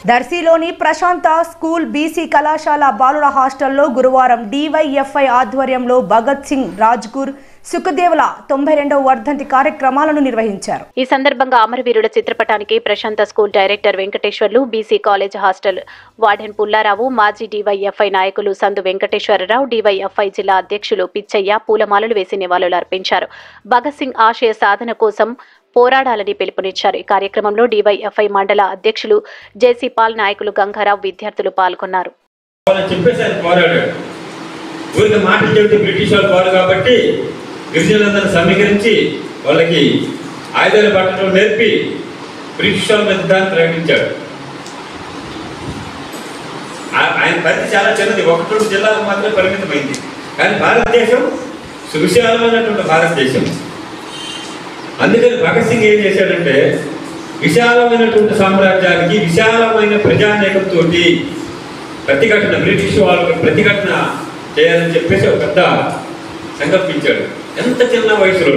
దర్శిలోని ప్రశాంత school BC కళాశాల బాలుర హాస్టల్లో గురువారం డివైఎఫ్ఐ ఆధ్వర్యంలో భగత్ సింగ్ రాజ్గుర్ సుఖదేవుల తొంభై రెండవ వర్ధంతి కార్యక్రమాలను నిర్వహించారు ఈ సందర్భంగా అమరవీరుల చిత్రపటానికి Prashanta school director Venkateswarlu BC college hostel warden Pullarao మాజీ డివైఎఫ్ఐ నాయకులు సందు వెంకటేశ్వరరావు డివైఎఫ్ఐ జిల్లా అధ్యక్షులు పిచ్చయ్య పూలమాలలు వేసి నివాళులు అర్పించారు భగత్ సింగ్ ఆశయ సాధన కోసం పోరాడాలని పిలుపునిచ్చారు ఈ కార్యక్రమంలో డివైఎఫ్ఐ మండల అధ్యక్షులు జేసీ పాల్ నాయకులు గంగారావు విద్యార్థులు పాల్గొన్నారు వాళ్ళని చెప్పేసి ఆయన పోరాడాడు ఊరికి మాటలు చెబితే బ్రిటిష్ వాళ్ళు పోరు కాబట్టి గిరిజనులందరినీ సమీకరించి వాళ్ళకి ఆయుధాలు పట్టడం నేర్పి బ్రిటిష్ వాళ్ళ మీద దాన్ని ప్రకటించాడు ఆ- ఆయన పరిధి చాలా చిన్నది ఒకటి రెండు జిల్లాలకు మాత్రమే పరిమితమైంది కానీ భారతదేశం సువిశాలమైనటువంటి భారతదేశం అందుకని భగత్ సింగ్ ఏం చేశాడంటే విశాలమైనటువంటి సామ్రాజ్యానికి విశాలమైన ప్రజానేకంతో ప్రతిఘటన బ్రిటిష్ వాళ్ళకి ప్రతిఘటన చేయాలని చెప్పేసి ఒక పెద్ద సంకల్పించాడు ఎంత చిన్న వయసులో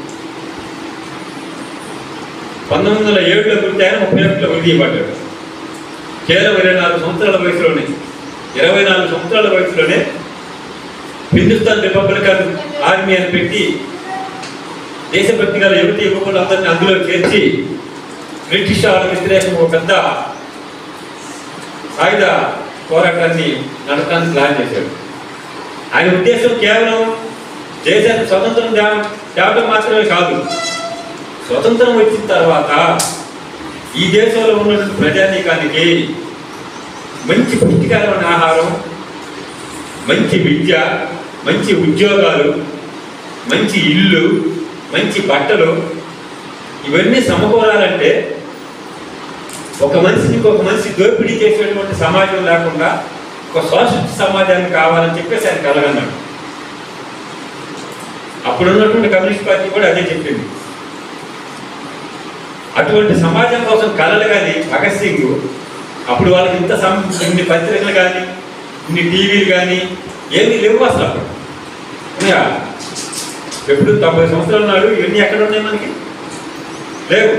పంతొమ్మిది వందల ఏడులో గురించి ఆయన ముప్పై ఒకటిలో విడియబడ్డాడు కేవలం ఇరవై నాలుగు సంవత్సరాల వయసులోనే ఇరవై నాలుగు సంవత్సరాల వయసులోనే హిందుస్థాన్ రిపబ్లికన్ ఆర్మీ అని పెట్టి దేశభక్తి గల యువతి యువకులందరినీ అందులో చేర్చి బ్రిటిష్ వాళ్ళ వ్యతిరేకం ఒక పెద్ద సాయుధ పోరాటాన్ని నడపడానికి ప్లాన్ చేశాడు ఆయన ఉద్దేశం కేవలం దేశానికి స్వతంత్రం తే- తేవడం మాత్రమే కాదు స్వతంత్రం వచ్చిన తర్వాత ఈ దేశంలో ఉన్నటువంటి ప్రజానీకానికి మంచి పుష్టికరమైన ఆహారం మంచి విద్య మంచి ఉద్యోగాలు మంచి ఇల్లు మంచి బట్టలు ఇవన్నీ సమకూరాలంటే ఒక మనిషిని ఇంకొక మనిషి దోపిడీ చేసేటువంటి సమాజం లేకుండా ఒక సోషలిస్ట్ సమాజాన్ని కావాలని చెప్పేసి ఆయన కలగన్నాడు అప్పుడు ఉన్నటువంటి కమ్యూనిస్ట్ పార్టీ కూడా అదే చెప్పింది అటువంటి సమాజం కోసం కలలు కానీ భగత్ సింగ్ అప్పుడు వాళ్ళకి ఇంత సం ఇన్ని పత్రికలు కానీ ఇన్ని టీవీలు కానీ ఏమీ లేవు అసలు అప్పుడు ఉన్నాయా? ఎప్పుడు తొంభై సంవత్సరాల నాడు ఇవన్నీ ఎక్కడ ఉన్నాయి మనకి లేవు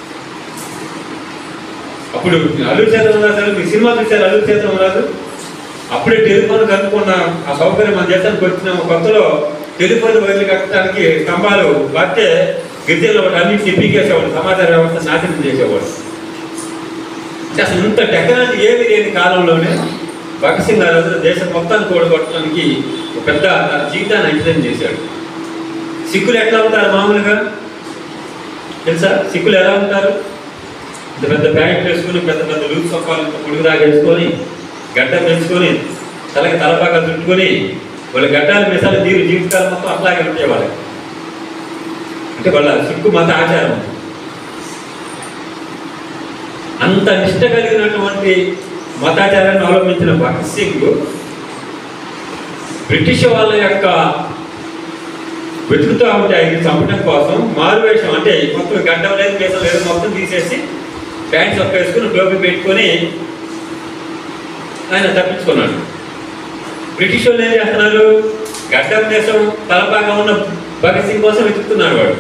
అప్పుడు అల్లు చేతం రాశారు మీ సినిమా చూశారు అల్లు చేతం రాదు అప్పుడే టెలిఫోన్ కనుక్కున్న ఆ సౌకర్యం మన దేశానికి వచ్చిన కొత్తలో టెలిఫోన్ వైర్లు కట్టడానికి స్తంభాలు పట్టే గిరిజనులు ఒకటి అన్నింటినీ పీకేసేవాడు సమాచార వ్యవస్థ నాశనం చేసేవాడు అంటే అసలు ఇంత టెక్నాలజీ ఏమి లేని కాలంలోనే భగత్ సింగ్ ఆ రోజున దేశం మొత్తాన్ని కూడగొట్టడానికి ఒక పెద్ద తన జీవితాన్ని అంకితం చేశాడు సిక్కులు ఎట్లా ఉంటారు మామూలుగా తెలుసా సిక్కులు ఎలా ఉంటారు ఇంత పెద్ద ప్యాంట్ వేసుకుని పెద్ద పెద్ద లూప్ సొక్కాలు ఇంత పొడుగు దాగేసుకొని గడ్డం పెంచుకొని తలకి తలపాగా చుట్టుకొని వాళ్ళ గడ్డాలు మిసాలు తీరు జీవితాలు మొత్తం అట్లాగే ఉంటాయి వాళ్ళకి అంటే వాళ్ళ సిక్కు మత ఆచారం అంత నిష్ట కలిగినటువంటి మతాచారాన్ని అవలంబించిన భగత్ సింగ్ బ్రిటిష్ వాళ్ళ యొక్క వెతుకుతూ ఉంటే ఆయన చంపడం కోసం మారువేషం అంటే మొత్తం గడ్డం లేదు మీసం లేదు మొత్తం తీసేసి ప్యాంట్ చొక్క వేసుకుని టోపీ పెట్టుకొని ఆయన తప్పించుకున్నాడు బ్రిటిష్ వాళ్ళు ఏం చేస్తున్నారు గడ్డం దేశం తలపాగా ఉన్న భగత్ సింగ్ కోసం వెతుకుతున్నాడు వాడు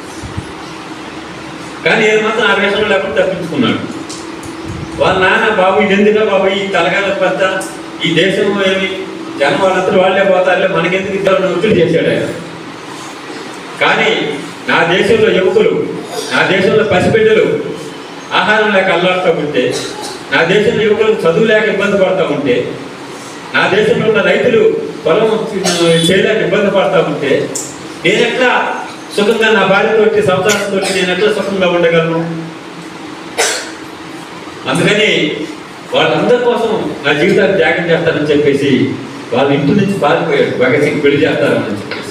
కానీ ఏ మాత్రం ఆ వేషంలో లేకుండా తప్పించుకున్నాడు వాళ్ళ నాన్న బాబు ఇది ఎందుకు బాబు ఈ తలగాల పెద్ద ఈ దేశం ఏమి జనం వాళ్ళందరూ వాళ్ళే పోతారులే మనకెందుకు ఇద్దరు ఒత్తిడి చేశాడు ఆయన కానీ నా దేశంలో యువకులు నా దేశంలో పసిబిడ్డలు ఆహారం లేక అల్లాడుతూ ఉంటే నా దేశంలో యువకులకు చదువు లేక ఇబ్బంది పడుతూ ఉంటే నా దేశంలో ఉన్న రైతులు పొలం చేయలేక ఇబ్బంది పడుతూ ఉంటే నేను ఎట్లా సుఖంగా నా భార్యతోటి సంసారంతో నేను ఎట్లా సుఖంగా ఉండగలను అందుకని వాళ్ళందరి కోసం నా జీవితాన్ని త్యాగం చేస్తానని చెప్పేసి వాళ్ళ ఇంటి నుంచి పారిపోయాడు భగత్ సింగ్ పెళ్లి చేస్తారని చెప్పి